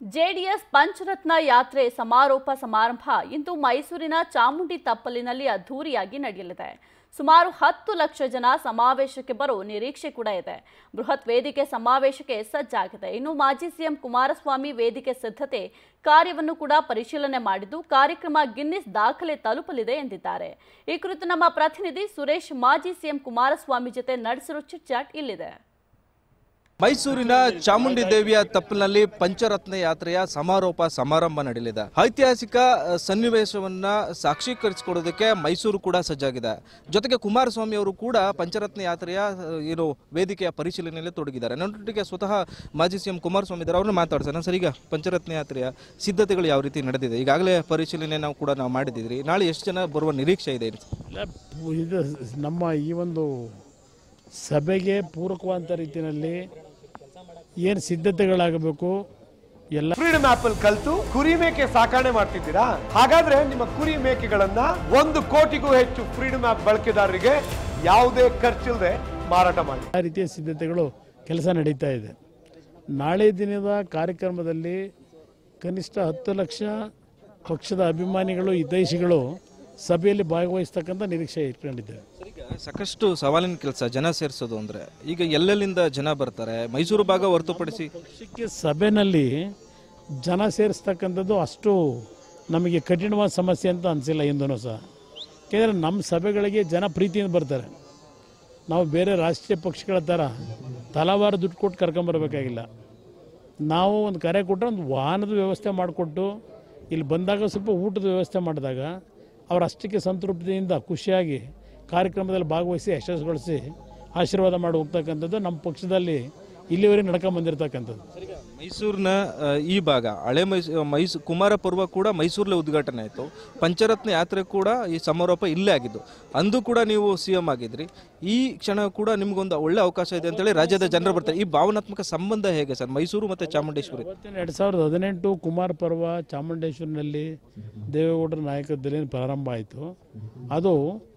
JDS Pancharatna ಯಾತ್ರೆ ಸಮಾರೋಪ ಸಮಾರಂಭ ಇಂದು ಮೈಸೂರಿನ ಚಾಮುಂಡಿ ತಪ್ಪಲಿನಲ್ಲಿ ಅದ್ಧೂರಿಯಾಗಿ ನಡೆಯಲಿದೆ ಸುಮಾರು ಹತ್ತು ಲಕ್ಷ ಜನ ಸಮಾವೇಶಕ್ಕೆ ಬರೋ ನಿರೀಕ್ಷೆ ಕೂಡ ಇದೆ ಬೃಹತ್ ವೇದಿಕೆ ಸಮಾವೇಶಕ್ಕೆ ಸಜ್ಜಾಗಿದೆ ಇನ್ನು ಮಾಜಿ ಸಿಎಂ ಕುಮಾರಸ್ವಾಮಿ ವೇದಿಕೆ ಸಿದ್ಧತೆ ಕಾರ್ಯವನ್ನು ಕೂಡ ಪರಿಶೀಲನೆ ಮಾಡಿದ್ದು ಕಾರ್ಯಕ್ರಮ ಗಿನ್ನಿಸ್ ದಾಖಲೆ ತಲುಪಲಿದೆ ಎಂದಿದ್ದಾರೆ ಈ ಕುರಿತು ನಮ್ಮ ಪ್ರತಿನಿಧಿ ಸುರೇಶ್ ಮಾಜಿ ಸಿಎಂ ಕುಮಾರಸ್ವಾಮಿ ಜೊತೆ ನಡೆಸಿರೋ ಚಿಟ್ಚಾಟ್ ಇಲ್ಲಿದೆ ಮೈಸೂರಿನ ಚಾಮುಂಡಿ ದೇವಿಯ ತಪ್ಪಲಿನಲ್ಲಿ ಪಂಚರತ್ನ ಯಾತ್ರೆಯ ಸಮಾರೋಪ ಸಮಾರಂಭ ನಡೆಯಲಿದೆ ಐತಿಹಾಸಿಕ ಅ, ಸನ್ನಿವೇಶವನ್ನ ಸಾಕ್ಷೀಕರಿಸಿಕೊಡೋದಕ್ಕೆ ಮೈಸೂರು ಕೂಡ ಸಜ್ಜಾಗಿದೆ ಜೊತೆಗೆ ಕುಮಾರಸ್ವಾಮಿ ಅವರು ಕೂಡ ಪಂಚರತ್ನ ಯಾತ್ರೆಯ ಅ, ಏನು ವೇದಿಕೆಯ ಪರಿಶೀಲನೆಯಲ್ಲಿ ತೊಡಗಿದ್ದಾರೆ ನನ್ನೊಟ್ಟಿಗೆ ಸ್ವತಃ ಮಾಜಿ ಸಿಎಂ ಕುಮಾರಸ್ವಾಮಿ ಇದ್ದಾರೆ ಅವ್ರನ್ನ ಮಾತಾಡ್ಸೋಣ ಸರ್ ಈಗ ಪಂಚರತ್ನ ಯಾತ್ರೆಯ ಸಿದ್ಧತೆಗಳು ಯಾವ ರೀತಿ ನಡೆದಿದೆ ಈಗಾಗಲೇ ಪರಿಶೀಲನೆ ನಾವು ಕೂಡ ನಾವು ಮಾಡಿದ್ದೀವಿ ನಾಳೆ ಎಷ್ಟು ಜನ ಬರುವ ನಿರೀಕ್ಷೆ ಇದೆ ಇಲ್ಲ ಪು- ಇದು ನಮ್ಮ ಈ ಒಂದು ಸಭೆಗೆ ಪೂರಕವಾದಂಥ ರೀತಿಯಲ್ಲಿ ಏನು ಸಿದ್ಧತೆಗಳಾಗಬೇಕು ಎಲ್ಲ ಫ್ರೀಡಮ್ ಆಪ್ ಅಲ್ಲಿ ಕಲ್ತು ಕುರಿ ಮೇಕೆ ಸಾಕಣೆ ಮಾಡ್ತಿದ್ದೀರಾ ಹಾಗಾದ್ರೆ ನಿಮ್ಮ ಕುರಿ ಮೇಕೆಗಳನ್ನ ಒಂದು ಕೋಟಿಗೂ ಹೆಚ್ಚು ಫ್ರೀಡಮ್ ಆಪ್ ಬಳಕೆದಾರರಿಗೆ ಯಾವುದೇ ಖರ್ಚಿಲ್ಲದೆ ಮಾರಾಟ ಮಾಡಿ ಆ ರೀತಿಯ ಸಿದ್ಧತೆಗಳು ಕೆಲಸ ನಡೀತಾ ಇದೆ ನಾಳೆ ದಿನದ ಕಾರ್ಯಕ್ರಮದಲ್ಲಿ ಕನಿಷ್ಠ ಹತ್ತು ಲಕ್ಷ ಪಕ್ಷದ ಅಭಿಮಾನಿಗಳು ಹಿತೈಷಿಗಳು ಸಭೆಯಲ್ಲಿ ಭಾಗವಹಿಸ್ತಕ್ಕಂಥ ನಿರೀಕ್ಷೆ ಇಟ್ಕೊಂಡಿದ್ದೇವೆ ಈಗ ಸಾಕಷ್ಟು ಸವಾಲಿನ ಕೆಲಸ ಜನ ಸೇರಿಸೋದು ಅಂದ್ರೆ ಈಗ ಎಲ್ಲೆಲ್ಲಿಂದ ಜನ ಬರ್ತಾರೆ ಮೈಸೂರು ಭಾಗ ಹೊರತುಪಡಿಸಿ ಪಕ್ಷಕ್ಕೆ ಸಭೆಯಲ್ಲಿ ಜನ ಸೇರಿಸ್ತಕ್ಕಂಥದ್ದು ಅಷ್ಟು ನಮಗೆ ಕಠಿಣವಾದ ಸಮಸ್ಯೆ ಅಂತ ಅನಿಸಿಲ್ಲ ಎಂದೂ ಸಹ ಯಾಕೆಂದರೆ ನಮ್ಮ ಸಭೆಗಳಿಗೆ ಜನ ಪ್ರೀತಿಯಿಂದ ಬರ್ತಾರೆ ನಾವು ಬೇರೆ ರಾಷ್ಟ್ರೀಯ ಪಕ್ಷಗಳ ಥರ ತಲವಾರು ದುಡ್ಡು ಕೊಟ್ಟು ಕರ್ಕೊಂಬರ್ಬೇಕಾಗಿಲ್ಲ ನಾವು ಒಂದು ಕರೆ ಕೊಟ್ಟರೆ ಒಂದು ವಾಹನದ ವ್ಯವಸ್ಥೆ ಮಾಡಿಕೊಟ್ಟು ಇಲ್ಲಿ ಬಂದಾಗ ಸ್ವಲ್ಪ ಊಟದ ವ್ಯವಸ್ಥೆ ಮಾಡಿದಾಗ ಅವ್ರು ಅಷ್ಟಕ್ಕೆ ಸಂತೃಪ್ತಿಯಿಂದ ಖುಷಿಯಾಗಿ ಕಾರ್ಯಕ್ರಮದಲ್ಲಿ ಭಾಗವಹಿಸಿ ಯಶಸ್ಸುಗೊಳಿಸಿ ಆಶೀರ್ವಾದ ಮಾಡಿ ಹೋಗ್ತಕ್ಕಂಥದ್ದು ನಮ್ಮ ಪಕ್ಷದಲ್ಲಿ ಇಲ್ಲಿವರೆಗೆ ನಡ್ಕೊಂಡ್ ಬಂದಿರತಕ್ಕಂಥದ್ದು ಮೈಸೂರಿನ ಆ, ಈ ಭಾಗ ಹಳೆ ಮೈಸೂರು ಮೈಸೂ ಕುಮಾರ ಪರ್ವ ಕೂಡ ಮೈಸೂರಲ್ಲೇ ಉದ್ಘಾಟನೆ ಆಯಿತು ಪಂಚರತ್ನ ಯಾತ್ರೆ ಕೂಡ ಈ ಸಮಾರೋಪ ಇಲ್ಲೇ ಆಗಿದ್ದು ಅಂದು ಕೂಡ ನೀವು ಸಿ ಎಂ ಆಗಿದ್ರಿ ಈ ಕ್ಷಣ ಕೂಡ ನಿಮ್ಗೊಂದು ಒಳ್ಳೆ ಅವಕಾಶ ಇದೆ ಅಂತೇಳಿ ರಾಜ್ಯದ ಜನರು ಬರ್ತಾರೆ ಈ ಭಾವನಾತ್ಮಕ ಸಂಬಂಧ ಹೇಗೆ ಸರ್ ಮೈಸೂರು ಮತ್ತು ಚಾಮುಂಡೇಶ್ವರಿ ಇವತ್ತಿನ ಎರಡು ಸಾವಿರದ ಹದಿನೆಂಟು ಕುಮಾರ ಪರ್ವ ಚಾಮುಂಡೇಶ್ವರಿನಲ್ಲಿ ದೇವೇಗೌಡರ ನಾಯಕತ್ವದಲ್ಲಿ ಪ್ರಾರಂಭ ಆಯಿತು ಅದು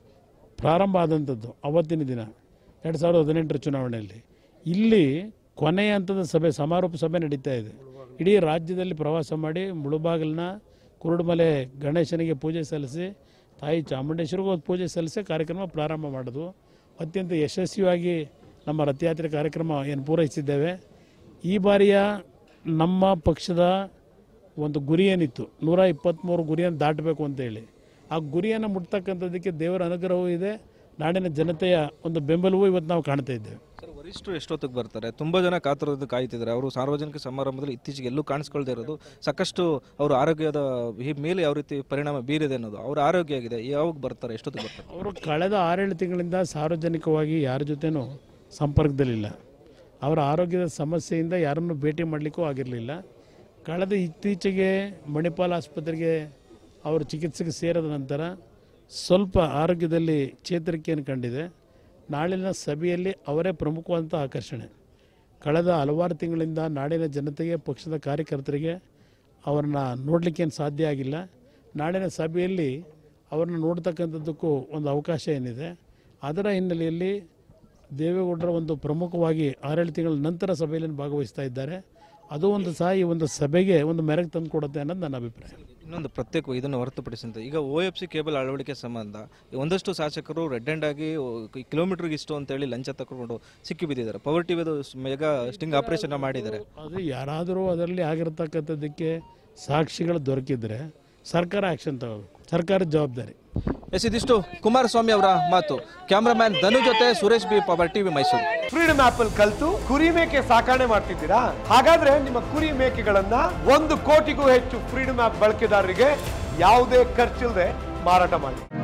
ಪ್ರಾರಂಭ ಆದಂಥದ್ದು ಅವತ್ತಿನ ದಿನ ಎರಡು ಸಾವಿರದ ಹದಿನೆಂಟರ ಚುನಾವಣೆಯಲ್ಲಿ ಇಲ್ಲಿ ಕೊನೆಯ ಹಂತದ ಸಭೆ ಸಮಾರೋಪ ಸಭೆ ನಡೀತಾ ಇದೆ ಇಡೀ ರಾಜ್ಯದಲ್ಲಿ ಪ್ರವಾಸ ಮಾಡಿ ಮುಳುಬಾಗಿಲಿನ ಕುರುಡುಮಲೆ ಗಣೇಶನಿಗೆ ಪೂಜೆ ಸಲ್ಲಿಸಿ ತಾಯಿ ಚಾಮುಂಡೇಶ್ವರಿಗೂ ಒಂದು ಪೂಜೆ ಸಲ್ಲಿಸಿ ಕಾರ್ಯಕ್ರಮ ಪ್ರಾರಂಭ ಮಾಡೋದು ಅತ್ಯಂತ ಯಶಸ್ವಿಯಾಗಿ ನಮ್ಮ ರಥಯಾತ್ರೆ ಕಾರ್ಯಕ್ರಮ ಏನು ಪೂರೈಸಿದ್ದೇವೆ ಈ ಬಾರಿಯ ನಮ್ಮ ಪಕ್ಷದ ಒಂದು ಗುರಿ ಏನಿತ್ತು ನೂರ ಇಪ್ಪತ್ತ್ಮೂರು ಗುರಿಯನ್ನು ದಾಟಬೇಕು ಅಂತೇಳಿ ಆ ಗುರಿಯನ್ನು ಮುಟ್ತಕ್ಕಂಥದ್ದಕ್ಕೆ ದೇವರ ಅನುಗ್ರಹವೂ ಇದೆ ನಾಡಿನ ಜನತೆಯ ಒಂದು ಬೆಂಬಲವೂ ಇವತ್ತು ನಾವು ಕಾಣ್ತಾ ಇದ್ದೇವೆ ಸರ್ ವರಿಷ್ಠರು ಎಷ್ಟೊತ್ತಿಗೆ ಬರ್ತಾರೆ ತುಂಬ ಜನ ಕಾತುರದ್ದು ಕಾಯ್ತಿದ್ದಾರೆ ಅವರು ಸಾರ್ವಜನಿಕ ಸಮಾರಂಭದಲ್ಲಿ ಇತ್ತೀಚೆಗೆ ಎಲ್ಲೂ ಕಾಣಿಸ್ಕೊಳ್ದೇ ಇರೋದು ಸಾಕಷ್ಟು ಅವರ ಆರೋಗ್ಯದ ಈ ಮೇಲೆ ಯಾವ ರೀತಿ ಪರಿಣಾಮ ಬೀರಿದೆ ಅನ್ನೋದು ಅವರ ಆರೋಗ್ಯ ಆಗಿದೆ ಯಾವಾಗ ಬರ್ತಾರೆ ಎಷ್ಟೊತ್ತಿಗೆ ಬರ್ತಾರೆ ಅವರು ಕಳೆದ ಆರೇಳು ತಿಂಗಳಿಂದ ಸಾರ್ವಜನಿಕವಾಗಿ ಯಾರ ಜೊತೆನೂ ಸಂಪರ್ಕದಲ್ಲಿಲ್ಲ ಅವರ ಆರೋಗ್ಯದ ಸಮಸ್ಯೆಯಿಂದ ಯಾರನ್ನು ಭೇಟಿ ಮಾಡಲಿಕ್ಕೂ ಆಗಿರಲಿಲ್ಲ ಕಳೆದ ಇತ್ತೀಚೆಗೆ ಮಣಿಪಾಲ್ ಆಸ್ಪತ್ರೆಗೆ ಅವರು ಚಿಕಿತ್ಸೆಗೆ ಸೇರಿದ ನಂತರ ಸ್ವಲ್ಪ ಆರೋಗ್ಯದಲ್ಲಿ ಚೇತರಿಕೆಯನ್ನು ಕಂಡಿದೆ ನಾಳಿನ ಸಭೆಯಲ್ಲಿ ಅವರೇ ಪ್ರಮುಖವಾದಂಥ ಆಕರ್ಷಣೆ ಕಳೆದ ಹಲವಾರು ತಿಂಗಳಿಂದ ನಾಡಿನ ಜನತೆಗೆ ಪಕ್ಷದ ಕಾರ್ಯಕರ್ತರಿಗೆ ಅವರನ್ನ ನೋಡಲಿಕ್ಕೇನು ಸಾಧ್ಯ ಆಗಿಲ್ಲ ನಾಳಿನ ಸಭೆಯಲ್ಲಿ ಅವ್ರನ್ನ ನೋಡ್ತಕ್ಕಂಥದ್ದಕ್ಕೂ ಒಂದು ಅವಕಾಶ ಏನಿದೆ ಅದರ ಹಿನ್ನೆಲೆಯಲ್ಲಿ ದೇವೇಗೌಡರ ಒಂದು ಪ್ರಮುಖವಾಗಿ ಆರೇಳು ತಿಂಗಳ ನಂತರ ಸಭೆಯಲ್ಲಿ ಭಾಗವಹಿಸ್ತಾ ಇದ್ದಾರೆ ಅದು ಒಂದು ಸಹ ಈ ಒಂದು ಸಭೆಗೆ ಒಂದು ಮೆರಗು ತಂದು ಕೊಡುತ್ತೆ ಅನ್ನೋದು ನನ್ನ ಅಭಿಪ್ರಾಯ ಇನ್ನೊಂದು ಪ್ರತ್ಯೇಕ ಇದನ್ನು ಹೊರತುಪಡಿಸಿದಂತೆ ಈಗ ಓ ಎಫ್ ಸಿ ಕೇಬಲ್ ಅಳವಡಿಕೆ ಸಂಬಂಧ ಒಂದಷ್ಟು ಶಾಸಕರು ರೆಡ್ ಹ್ಯಾಂಡ್ ಆಗಿ ಕಿಲೋಮೀಟರ್ಗೆ ಇಷ್ಟು ಅಂತೇಳಿ ಲಂಚ ತಗೊಂಡು ಸಿಕ್ಕಿ ಬಿದ್ದಿದ್ದಾರೆ ಪವರ್ ಟಿವಿದು ಮೆಗಾ ಸ್ಟಿಂಗ್ ಆಪರೇಷನ್ ಮಾಡಿದ್ದಾರೆ ಅದು ಯಾರಾದರೂ ಅದರಲ್ಲಿ ಆಗಿರತಕ್ಕಂಥದ್ದಕ್ಕೆ ಸಾಕ್ಷಿಗಳು ದೊರಕಿದ್ರೆ ಸರ್ಕಾರ ಆ್ಯಕ್ಷನ್ ತಗೋಬೇಕು ಸರ್ಕಾರದ ಜವಾಬ್ದಾರಿ ಎಸ್ ಇದಿಷ್ಟು ಕುಮಾರಸ್ವಾಮಿ ಅವರ ಮಾತು ಕ್ಯಾಮ್ರಾಮ್ಯಾನ್ ಧನು ಜೊತೆ Suresh B power TV Mysuru freedom ಆಪ್ ಅಲ್ಲಿ ಕಲ್ತು ಕುರಿ ಮೇಕೆ ಸಾಕಣೆ ಮಾಡ್ತಿದ್ದೀರಾ ಹಾಗಾದ್ರೆ ನಿಮ್ಮ ಕುರಿ ಮೇಕೆಗಳನ್ನ ಒಂದು ಕೋಟಿಗೂ ಹೆಚ್ಚು ಫ್ರೀಡಮ್ ಆಪ್ ಬಳಕೆದಾರರಿಗೆ ಯಾವುದೇ ಖರ್ಚಿಲ್ಲದೆ ಮಾರಾಟ ಮಾಡಿ